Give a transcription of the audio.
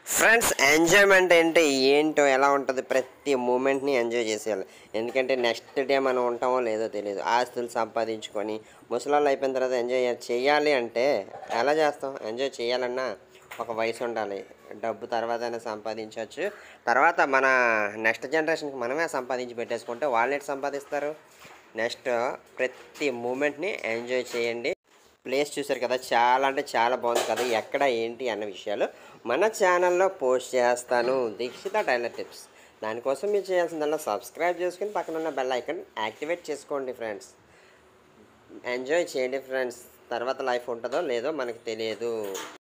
friends enjoyment అంటే ఏంటో ఎలా ఉంటుంది ప్రతి మూమెంట్ని ఎంజాయ్ చేసేయాలి ఎందుకంటే నెక్స్ట్ డే మనం ఉంటామో లేదో తెలియదు ఆస్తులు సంపాదించుకొని ముసలాళ్ళు అయిపోయిన తర్వాత ఎంజాయ్ చేయాలి అంటే ఎలా చేస్తాం ఎంజాయ్ చేయాలన్నా ఒక వయసు ఉండాలి డబ్బు తర్వాత అయినా సంపాదించవచ్చు తర్వాత మన నెక్స్ట్ జనరేషన్కి మనమే సంపాదించి పెట్టేసుకుంటే వాళ్ళు ఎటు సంపాదిస్తారు నెక్స్ట్ ప్రతి మూమెంట్ని ఎంజాయ్ చేయండి ప్లేస్ చూసారు కదా చాలా అంటే చాలా బాగుంది కదా ఎక్కడ ఏంటి అన్న విషయాలు మన ఛానల్లో పోస్ట్ చేస్తాను దీక్షిత టైలర్ టిప్స్ దానికోసం మీరు చేయాల్సిందల్లా సబ్స్క్రైబ్ చేసుకుని పక్కన ఉన్న బెల్ ఐకన్ యాక్టివేట్ చేసుకోండి ఫ్రెండ్స్ ఎంజాయ్ చేయండి ఫ్రెండ్స్ తర్వాత లైఫ్ ఉంటుందో లేదో మనకు తెలియదు